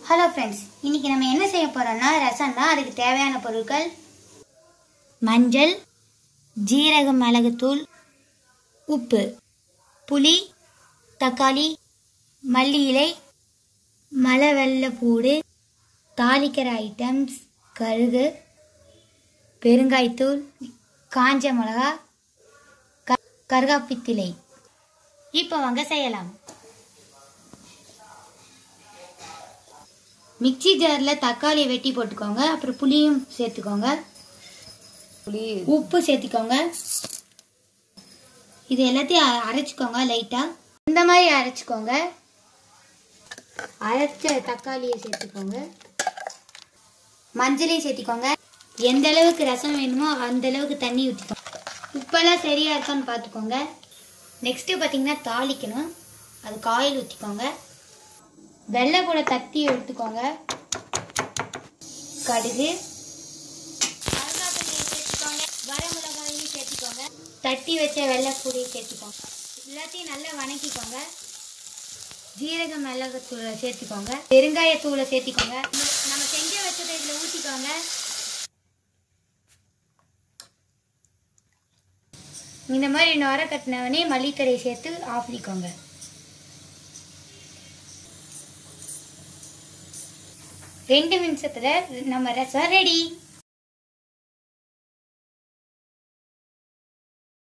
hello friends இன்னைக்கு நம்ம என்ன செய்ய போறோம்னா ரசம் தான் அதுக்கு தேவையான பொருட்கள் மஞ்சள் ஜீரக மிளகுத்தூள் உப்பு புளி தக்காளி மல்லி இலை மலை வெள்ளைப்பூடு தாளிக்கிற ஐட்டம்ஸ் கழுகு பெருங்காயத்தூள் காஞ்ச மிளகா க கருகாப்பித்திலை இப்போ வாங்க செய்யலாம் மிக்ஸி ஜாரில் தக்காளியை வெட்டி போட்டுக்கோங்க அப்புறம் புளியும் சேர்த்துக்கோங்க புளி உப்பு சேர்த்துக்கோங்க இது எல்லாத்தையும் அ- அரைச்சுக்கோங்க லைட்டாக இந்த மாதிரி அரைச்சுக்கோங்க அரைச்ச தக்காளியை சேர்த்துக்கோங்க மஞ்சளையும் சேர்த்திக்கோங்க எந்த அளவுக்கு ரசம் வேணுமோ அந்த அளவுக்கு தண்ணி ஊற்றிக்கோங்க உப்பெல்லாம் சரியாக இருக்கான்னு பார்த்துக்கோங்க நெக்ஸ்ட்டு பார்த்தீங்கன்னா தாளிக்கணும் அதுக்கு ஆயில் ஊற்றிக்கோங்க வெள்ளை கூட தட்டி எடுத்துக்கோங்க கடுகு கருவேப்பிலையை சேர்த்துக்கோங்க வரமிளகாயையும் சேர்த்துக்கோங்க தட்டி வச்ச வெள்ளைப்பூடியை சேர்த்துக்கோங்க எல்லாத்தையும் நல்லா வணக்கிக்கோங்க ஜீரக மிளகுத்தூளை சேர்த்துக்கோங்க பெருங்காயத்தூளை சேர்த்துக்கோங்க நம்ம செஞ்சு வச்சதை இதில் ஊற்றிக்கோங்க இந்த மாதிரி நுர கட்டினவனே மல்லித்தரையை சேர்த்து ஆஃப் பண்ணிக்கோங்க ரெண்டு நிமிஷத்துல நம்ம ரசம் ரெடி